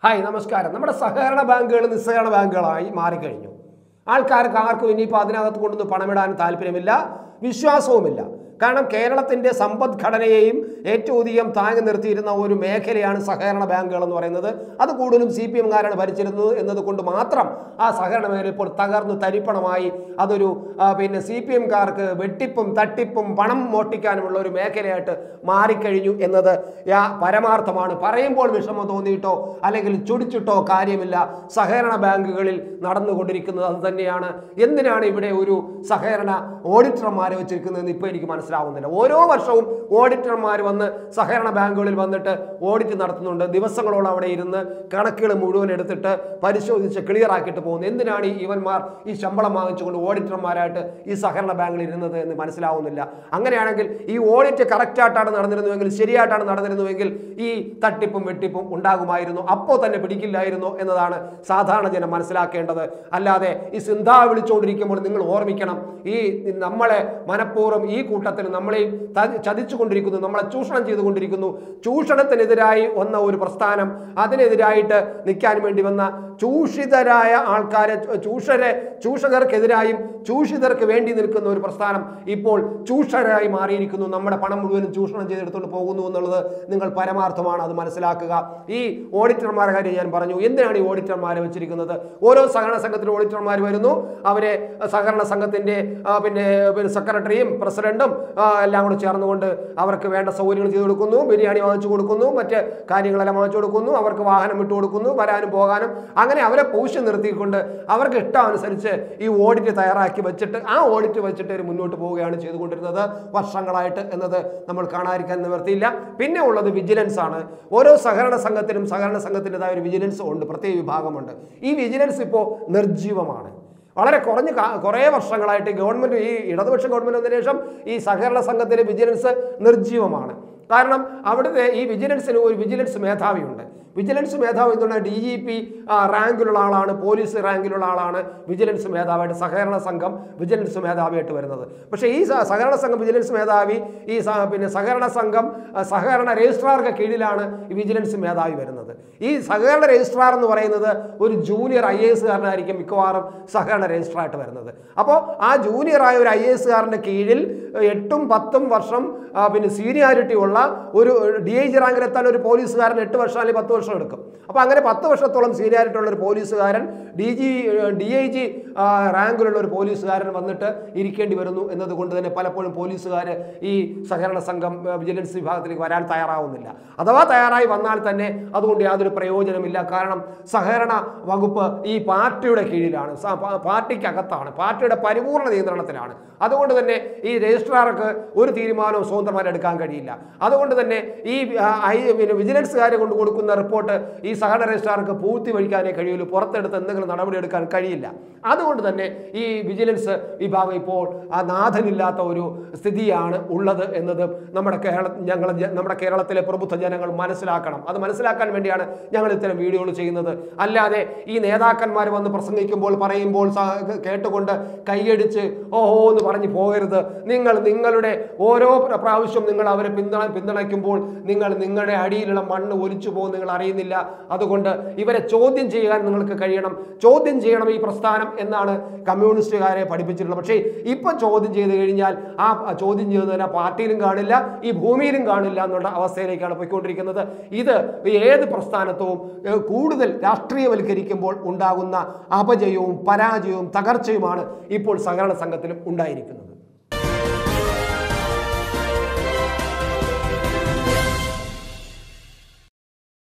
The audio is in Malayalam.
ഹായ് നമസ്കാരം നമ്മുടെ സഹകരണ ബാങ്കുകൾ നിസ്സഹകരണ ബാങ്കുകളായി മാറിക്കഴിഞ്ഞു ആൾക്കാർക്ക് ആർക്കും ഇനിയിപ്പോൾ അതിനകത്ത് കൊണ്ടൊന്ന് പണമിടാൻ താല്പര്യമില്ല വിശ്വാസവുമില്ല കാരണം കേരളത്തിൻ്റെ സമ്പദ്ഘടനയെയും ഏറ്റവും അധികം താങ്ങി നിർത്തിയിരുന്ന ഒരു മേഖലയാണ് സഹകരണ ബാങ്കുകൾ എന്ന് പറയുന്നത് അത് കൂടുതലും സി പി എംകാരാണ് ഭരിച്ചിരുന്നത് എന്നതുകൊണ്ട് മാത്രം ആ സഹകരണ മേഖല ഇപ്പോൾ തകർന്ന് തരിപ്പണമായി അതൊരു ആ, പിന്നെ സി പി എംകാർക്ക് വെട്ടിപ്പും തട്ടിപ്പും പണം മോഷ്ടിക്കാനുമുള്ള ഒരു മേഖലയായിട്ട് മാറിക്കഴിഞ്ഞു എന്നത് യാ പരമാർത്ഥമാണ് പറയുമ്പോൾ വിഷമം തോന്നിയിട്ടോ അല്ലെങ്കിൽ ചുടിച്ചിട്ടോ കാര്യമില്ല സഹകരണ ബാങ്കുകളിൽ നടന്നുകൊണ്ടിരിക്കുന്നത് അത് തന്നെയാണ് എന്തിനാണ് ഇവിടെ ഒരു സഹകരണ ഓഡിറ്റർമാരെ വെച്ചിരിക്കുന്നതെന്ന് ഇപ്പോൾ എനിക്ക് മനസ്സിലാവുന്നില്ല ഓരോ വർഷവും ഓഡിറ്റർമാർ വന്ന് സഹകരണ ബാങ്കുകളിൽ വന്നിട്ട് ഓഡിറ്റ് നടത്തുന്നുണ്ട് ദിവസങ്ങളോളം അവിടെ ഇരുന്ന് കണക്കുകൾ മുഴുവൻ എടുത്തിട്ട് പരിശോധിച്ച് ക്ലിയർ ആക്കിയിട്ട് പോകുന്നു എന്തിനാണ് ഈ ഇവന്മാർ ഈ ശമ്പളം വാങ്ങിച്ചുകൊണ്ട് ഓഡിറ്റർമാരായിട്ട് ഈ സഹകരണ ബാങ്കിൽ ഇരുന്നത് എന്ന് മനസ്സിലാവുന്നില്ല അങ്ങനെയാണെങ്കിൽ ഈ ഓഡിറ്റ് കറക്റ്റായിട്ടാണ് നടന്നിരുന്നുവെങ്കിൽ ശരിയായിട്ടാണ് നടന്നിരുന്നുവെങ്കിൽ ഈ തട്ടിപ്പും വെട്ടിപ്പും ഉണ്ടാകുമായിരുന്നു അപ്പോൾ തന്നെ പിടിക്കില്ലായിരുന്നു എന്നതാണ് സാധാരണ ജനം മനസ്സിലാക്കേണ്ടത് അല്ലാതെ ഈ സിന്ധാ വിളിച്ചുകൊണ്ടിരിക്കുമ്പോൾ നിങ്ങൾ ഓർമ്മിക്കണം ഈ നമ്മളെ മനഃപൂർവ്വം ഈ കൂട്ടത്തിൽ നമ്മളെയും ത- ചതിച്ചുകൊണ്ടിരിക്കുന്നു നമ്മളെ ചൂഷണം ചെയ്തുകൊണ്ടിരിക്കുന്നു ചൂഷണത്തിനെതിരായി വന്ന ഒരു പ്രസ്ഥാനം അതിനെതിരായിട്ട് നിൽക്കാൻ വേണ്ടി വന്ന ചൂഷിതരായ ആൾക്കാരെ ചൂഷരെ ചൂഷകർക്കെതിരായും ചൂഷിതർക്ക് വേണ്ടി നിൽക്കുന്ന ഒരു പ്രസ്ഥാനം ഇപ്പോൾ ചൂഷരായി മാറിയിരിക്കുന്നു നമ്മുടെ പണം മുഴുവനും ചൂഷണം ചെയ്തെടുത്തുകൊണ്ട് പോകുന്നു എന്നുള്ളത് നിങ്ങൾ പരമാർത്ഥമാണ് അത് മനസ്സിലാക്കുക ഈ ഓഡിറ്റർമാരെ കാര്യം ഞാൻ പറഞ്ഞു എന്തിനാണ് ഈ ഓഡിറ്റർമാരെ വെച്ചിരിക്കുന്നത് ഓരോ സഹകരണ സംഘത്തിലും ഓഡിറ്റർമാർ വരുന്നു അവരെ സഹകരണ സംഘത്തിന്റെ ആ, പിന്നെ പിന്നെ സെക്രട്ടറിയും പ്രസിഡന്റും ആ, എല്ലാം കൂടെ ചേർന്നുകൊണ്ട് അവർക്ക് വേണ്ട സൗകര്യങ്ങൾ ചെയ്തു കൊടുക്കുന്നു ബിരിയാണി വാങ്ങിച്ചു കൊടുക്കുന്നു മറ്റ് കാര്യങ്ങളെല്ലാം വാങ്ങിച്ചു കൊടുക്കുന്നു അവർക്ക് വാഹനം വിട്ടു കൊടുക്കുന്നു വരാനും പോകാനും അങ്ങനെ അവരെ പൂശി നിർത്തിക്കൊണ്ട് അവർക്ക് ഇഷ്ടമനുസരിച്ച് ഈ ഓഡിറ്റ് തയ്യാറാക്കി വെച്ചിട്ട് ആ ഓഡിറ്റ് വെച്ചിട്ട് ഒരു മുന്നോട്ട് പോവുകയാണ് ചെയ്തുകൊണ്ടിരുന്നത് വർഷങ്ങളായിട്ട് എന്നത് നമ്മൾ കാണാതിരിക്കാൻ നിവർത്തിയില്ല പിന്നെ ഉള്ളത് വിജിലൻസ് ആണ് ഓരോ സഹകരണ സംഘത്തിനും സഹകരണ സംഘത്തിൻ്റെതായ ഒരു വിജിലൻസ് ഉണ്ട് പ്രത്യേക വിഭാഗമുണ്ട് ഈ വിജിലൻസ് ഇപ്പോൾ നിർജീവമാണ് വളരെ കുറഞ്ഞ കാ- കുറേ വർഷങ്ങളായിട്ട് ഗവൺമെന്റ് ഈ ഇടതുപക്ഷ ഗവൺമെന്റ് വന്നതിന് ശേഷം ഈ സഹകരണ സംഘത്തിലെ വിജിലൻസ് നിർജീവമാണ് കാരണം അവിടുത്തെ ഈ വിജിലൻസിന് ഒരു വിജിലൻസ് മേധാവിയുണ്ട് വിജിലൻസ് മേധാവി എന്നുള്ള ഡി ജി പി റാങ്കിലുള്ള ആളാണ് പോലീസ് റാങ്കിലുള്ള ആളാണ് വിജിലൻസ് മേധാവിയായിട്ട് സഹകരണ സംഘം വിജിലൻസ് മേധാവിയായിട്ട് വരുന്നത് പക്ഷേ ഈ സ- സഹകരണ സംഘം വിജിലൻസ് മേധാവി ഈ സ- പിന്നെ സഹകരണ സംഘം ആ, സഹകരണ രജിസ്ട്രാർക്ക് കീഴിലാണ് ഈ വിജിലൻസ് മേധാവി വരുന്നത് ഈ സഹകരണ രജിസ്ട്രാർ എന്ന് പറയുന്നത് ഒരു ജൂനിയർ ഐ എ എസുകാരനായിരിക്കും മിക്കവാറും സഹകരണ രജിസ്ട്രാറായിട്ട് വരുന്നത് അപ്പോൾ ആ ജൂനിയർ ആയ ഒരു ഐ എ എസുകാരൻ്റെ കീഴിൽ എട്ടും പത്തും വർഷം ആ, പിന്നെ സീനിയാരിറ്റി ഉള്ള ഒരു ഡി ഐ ജി റാങ്കിലെത്താൻ ഒരു പോലീസുകാരൻ എട്ട് വർഷം അല്ലെങ്കിൽ പത്ത് വർഷം എടുക്കും അപ്പോൾ അങ്ങനെ പത്ത് വർഷത്തോളം സീനിയാരിറ്റി ഉള്ള ഒരു പോലീസുകാരൻ D G D I G റാങ്കിലുള്ള ഒരു പോലീസുകാരൻ വന്നിട്ട് ഇരിക്കേണ്ടി വരുന്നു എന്നതുകൊണ്ട് തന്നെ പലപ്പോഴും പോലീസുകാർ ഈ സഹകരണ സംഘം ആ, വിജിലൻസ് വിഭാഗത്തിലേക്ക് വരാൻ തയ്യാറാവുന്നില്ല അഥവാ തയ്യാറായി വന്നാൽ തന്നെ അതുകൊണ്ട് യാതൊരു പ്രയോജനമില്ല കാരണം സഹകരണ വകുപ്പ് ഈ പാർട്ടിയുടെ കീഴിലാണ് സ- പാ- പാർട്ടിക്കകത്താണ് പാർട്ടിയുടെ പരിപൂർണ നിയന്ത്രണത്തിലാണ് അതുകൊണ്ട് തന്നെ ഈ രജിസ്ട്രാർക്ക് ഒരു തീരുമാനവും സ്വതന്ത്രമായി എടുക്കാൻ കഴിയില്ല അതുകൊണ്ട് തന്നെ ഈ ആ, ഐ പിന്നെ വിജിലൻസുകാരെ കൊണ്ട് കൊടുക്കുന്ന റിപ്പോർട്ട് ഈ സഹകരണ രജിസ്ട്രാർക്ക് പൂർത്തി വഴിക്കാനേ കഴിയുള്ളൂ പുറത്തെടുത്ത് എന്തെങ്കിലും നടപടി എടുക്കാൻ കഴിയില്ല അതുകൊണ്ട് തന്നെ ഈ വിജിലൻസ് വിഭാഗം ഇപ്പോൾ ആ നാഥനില്ലാത്ത ഒരു സ്ഥിതിയാണ് ഉള്ളത് എന്നത് നമ്മുടെ കേരള ഞങ്ങൾ ജ- നമ്മുടെ കേരളത്തിലെ പ്രബുദ്ധ ജനങ്ങൾ മനസ്സിലാക്കണം അത് മനസ്സിലാക്കാൻ വേണ്ടിയാണ് ഞങ്ങൾ ഇത്തരം വീഡിയോകൾ ചെയ്യുന്നത് അല്ലാതെ ഈ നേതാക്കന്മാർ വന്ന് പ്രസംഗിക്കുമ്പോൾ പറയുമ്പോൾ സ- കേട്ടുകൊണ്ട് കൈയടിച്ച് ഓഹോ എന്ന് പറഞ്ഞ് പോകരുത് നിങ്ങൾ നിങ്ങളുടെ ഓരോ പ്ര- പ്രാവശ്യം നിങ്ങൾ അവരെ പിന്തുണ പിന്തുണയ്ക്കുമ്പോൾ നിങ്ങൾ നിങ്ങളുടെ അടിയിലുള്ള മണ്ണ് ഒലിച്ചു പോകും നിങ്ങൾ അറിയുന്നില്ല അതുകൊണ്ട് ഇവരെ ചോദ്യം ചെയ്യാൻ നിങ്ങൾക്ക് കഴിയണം ചോദ്യം ചെയ്യണം ഈ പ്രസ്ഥാനം എന്നാണ് കമ്മ്യൂണിസ്റ്റുകാരെ പഠിപ്പിച്ചിട്ടുള്ളത് പക്ഷേ ഇപ്പൊ ചോദ്യം ചെയ്ത് കഴിഞ്ഞാൽ ആ ചോദ്യം ചെയ്യുന്നതിന് ആ പാർട്ടിയിലും കാണില്ല ഈ ഭൂമിയിലും കാണില്ല എന്നുള്ള അവസ്ഥയിലേക്കാണ് പോയിക്കൊണ്ടിരിക്കുന്നത് ഇത് ഏത് പ്രസ്ഥാനത്വവും ഏഹ്, കൂടുതൽ രാഷ്ട്രീയവൽക്കരിക്കുമ്പോൾ ഉണ്ടാകുന്ന അപജയവും പരാജയവും തകർച്ചയുമാണ് ഇപ്പോൾ സഹകരണ സംഘത്തിലും ഉണ്ടായിരിക്കുന്നത്